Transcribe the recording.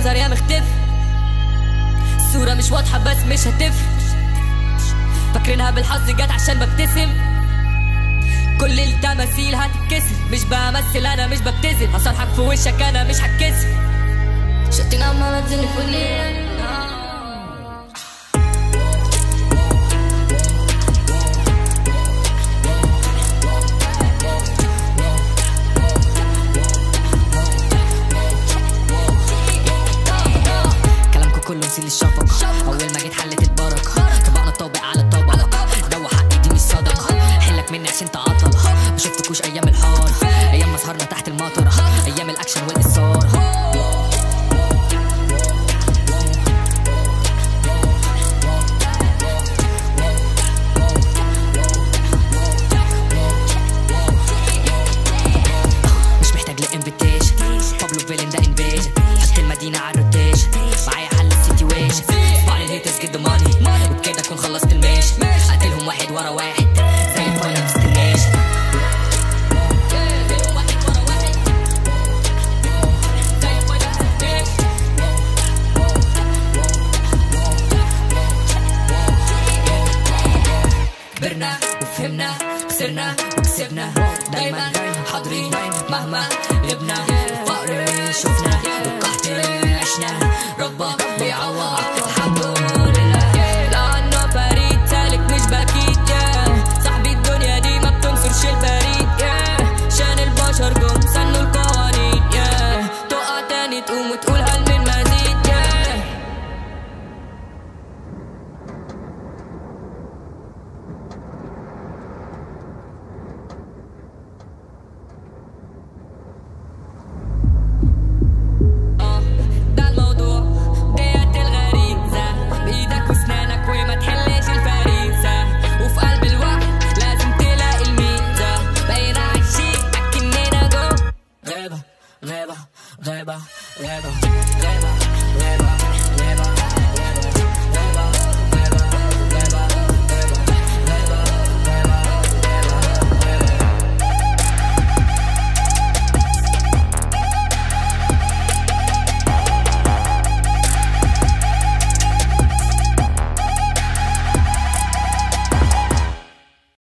بتظهر يا مختفي الصورة مش واضحة بس مش هتفرق فاكرينها بالحظ جت عشان ببتسم كل التماثيل هتتكسر مش بمثل انا مش ببتذل هصالحك في وشك انا مش هتكسر شتين عمالة تزن في الليل كلامكم كله نسيل الشفق اول ما جيت حلت البركه طبقنا الطابق على الطبق دوا حقي دي مش صدقه حلك مني عشان تعطل ما شفتكوش ايام الحار ايام ما سهرنا تحت المطره ايام الاكشن والاصرار مش محتاج لانفيتيشن بابلو فيلن ده انفيجن حط المدينة على الروتيشن معايا حل السيتويشن بعد الهيترز جد ماني وبكده اكون خلصت الميشن اقتلهم واحد ورا واحد زي الفاينل ديستنيشن كبرنا وفهمنا خسرنا وكسبنا دايما حاضرين مهما غبنا الفقر شفنا والقحط عشنا ربك بيعوض الحمد لله لأنه فريد سالك مش بكيت يا صاحبي الدنيا دي ما بتنصرش البريد يا شان البشر جم سنوا القوانين يا تقع تاني تقوم وتقول هل من مزيد يا آه، ده الموضوع ديت الغريزة بإيدك وأسنانك وما تحلش الفريسة وفي قلب الوقت لازم تلاقي الميزة بقينا عايشين أكننا جو غابة غابة غابة غابة غابة غابة غابة